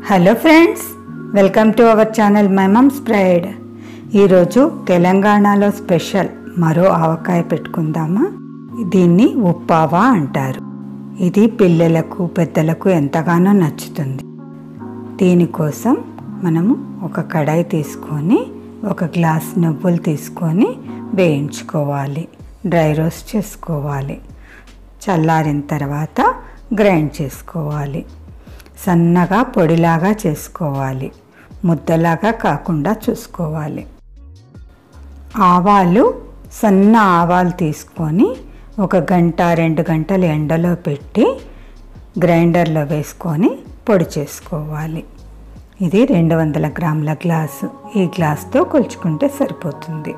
hello friends welcome to our channel my mom's pride ఈరోజు తెలంగాణలో special మరో ఆవకాయ పెట్టుకుందామా దీన్ని ఉప్పావా అంటారు ఇది పిల్లలకు పెద్దలకు ఎంతగానో నచ్చుతుంది దీనికోసం మనము ఒక కడాయి తీసుకొని ఒక గ్లాస్ నువ్వులు తీసుకొని వేయించుకోవాలి డ్రై రోస్ట్ చేసుకోవాలి చల్లారిన తర్వాత గ్రైండ్ చేసుకోవాలి సన్నగా పొడిలాగా చేసుకోవాలి ముద్దలాగా కాకుండా చూసుకోవాలి ఆవాలు సన్న ఆవాలు తీసుకొని ఒక గంట రెండు గంటలు ఎండలో పెట్టి గ్రైండర్లో వేసుకొని పొడి చేసుకోవాలి ఇది రెండు వందల గ్రాముల గ్లాసు ఈ గ్లాస్తో కొలుచుకుంటే సరిపోతుంది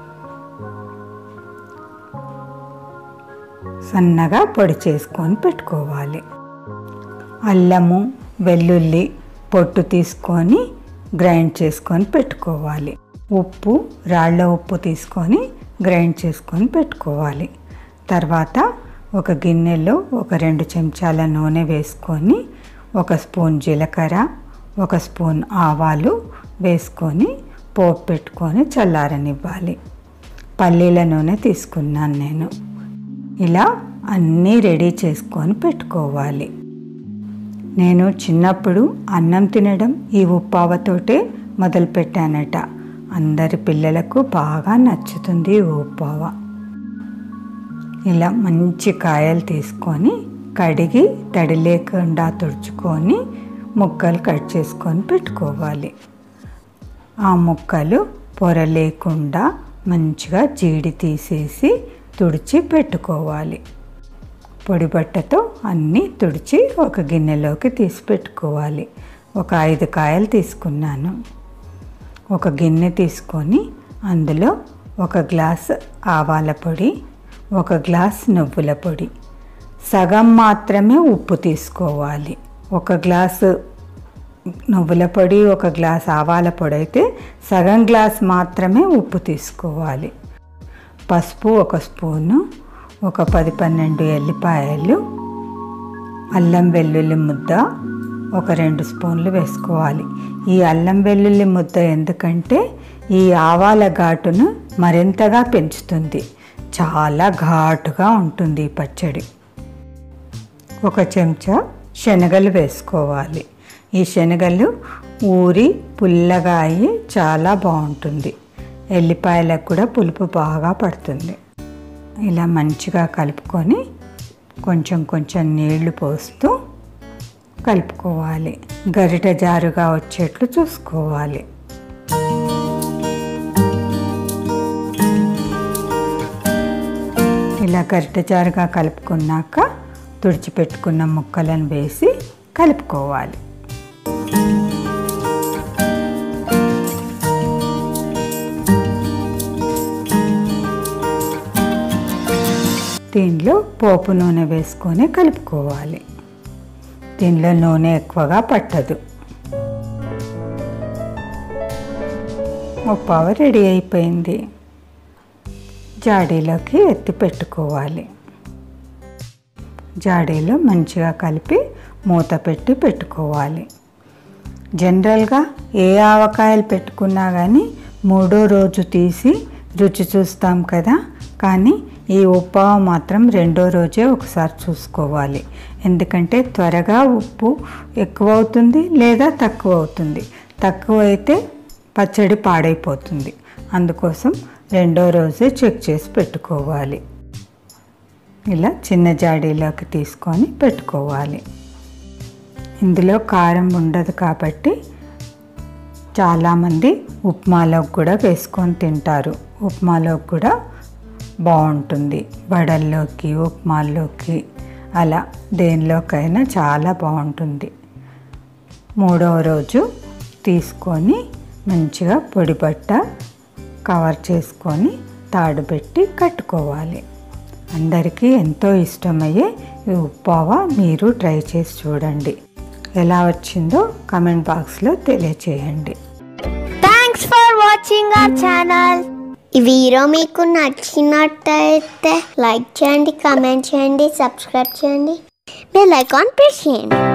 సన్నగా పొడి చేసుకొని పెట్టుకోవాలి అల్లము వెల్లుల్లి పొట్టు తీసుకొని గ్రైండ్ చేసుకొని పెట్టుకోవాలి ఉప్పు రాళ్ళ ఉప్పు తీసుకొని గ్రైండ్ చేసుకొని పెట్టుకోవాలి తర్వాత ఒక గిన్నెలో ఒక రెండు చెంచాల నూనె వేసుకొని ఒక స్పూన్ జీలకర్ర ఒక స్పూన్ ఆవాలు వేసుకొని పోపు పెట్టుకొని చల్లారనివ్వాలి పల్లీల నూనె తీసుకున్నాను నేను ఇలా అన్నీ రెడీ చేసుకొని పెట్టుకోవాలి నేను చిన్నప్పుడు అన్నం తినడం ఈ ఉప్పావతోటే మొదలుపెట్టానట అందరి పిల్లలకు బాగా నచ్చుతుంది ఈ ఉప్పావ ఇలా మంచి కాయలు తీసుకొని కడిగి తడి లేకుండా తుడుచుకొని ముక్కలు కట్ చేసుకొని పెట్టుకోవాలి ఆ ముక్కలు పొర లేకుండా మంచిగా జీడి తీసేసి తుడిచి పెట్టుకోవాలి పొడి బట్టతో అన్నీ తుడిచి ఒక గిన్నెలోకి తీసి పెట్టుకోవాలి ఒక ఐదు కాయలు తీసుకున్నాను ఒక గిన్నె తీసుకొని అందులో ఒక గ్లాస్ ఆవాల పొడి ఒక గ్లాస్ నువ్వుల పొడి సగం మాత్రమే ఉప్పు తీసుకోవాలి ఒక గ్లాసు నువ్వుల పొడి ఒక గ్లాస్ ఆవాల పొడి అయితే సగం గ్లాస్ మాత్రమే ఉప్పు తీసుకోవాలి పసుపు ఒక స్పూను ఒక పది పన్నెండు ఎల్లిపాయలు అల్లం వెల్లుల్లి ముద్ద ఒక రెండు స్పూన్లు వేసుకోవాలి ఈ అల్లం వెల్లుల్లి ముద్ద ఎందుకంటే ఈ ఆవాల ఘాటును మరింతగా పెంచుతుంది చాలా ఘాటుగా ఉంటుంది ఈ పచ్చడి ఒక చెంచా శనగలు వేసుకోవాలి ఈ శనగలు ఊరి పుల్లగా అయ్యి చాలా బాగుంటుంది ఎల్లిపాయలకు కూడా పులుపు బాగా పడుతుంది ఇలా మంచిగా కలుపుకొని కొంచెం కొంచెం నీళ్లు పోస్తూ కలుపుకోవాలి గరిట జారుగా వచ్చేట్లు చూసుకోవాలి ఇలా గరిట జారుగా కలుపుకున్నాక తుడిచిపెట్టుకున్న ముక్కలను వేసి కలుపుకోవాలి దీనిలో పోపు నూనె వేసుకొని కలుపుకోవాలి దీనిలో నూనె ఎక్కువగా పట్టదు ఉప్పావ రెడీ అయిపోయింది జాడీలోకి ఎత్తి పెట్టుకోవాలి జాడీలో మంచిగా కలిపి మూత పెట్టి పెట్టుకోవాలి జనరల్గా ఏ ఆవకాయలు పెట్టుకున్నా కానీ మూడో రోజు తీసి రుచి చూస్తాం కదా కానీ ఈ ఉప్పావ మాత్రం రెండో రోజే ఒకసారి చూసుకోవాలి ఎందుకంటే త్వరగా ఉప్పు ఎక్కువ అవుతుంది లేదా తక్కువ అవుతుంది తక్కువ అయితే పచ్చడి పాడైపోతుంది అందుకోసం రెండో రోజే చెక్ చేసి పెట్టుకోవాలి ఇలా చిన్న జాడీలోకి తీసుకొని పెట్టుకోవాలి ఇందులో కారం ఉండదు కాబట్టి చాలామంది ఉప్మాలోకి కూడా వేసుకొని తింటారు ఉప్మాలోకి కూడా బాగుంటుంది వడల్లోకి ఉప్మాల్లోకి అలా దేనిలోకైనా చాలా బాగుంటుంది మూడవ రోజు తీసుకొని మంచిగా పొడి బట్ట కవర్ చేసుకొని తాడు పెట్టి కట్టుకోవాలి అందరికీ ఎంతో ఇష్టమయ్యే ఈ ఉప్పావ మీరు ట్రై చేసి చూడండి ఎలా వచ్చిందో కమెంట్ బాక్స్లో తెలియచేయండి thanks for watching our channel ఈ వీడియో మీకు నచ్చినట్టయితే లైక్ చేయండి కామెంట్ చేయండి సబ్స్క్రైబ్ చేయండి బెల్ ఐకాన్ ప్రెస్ చేయండి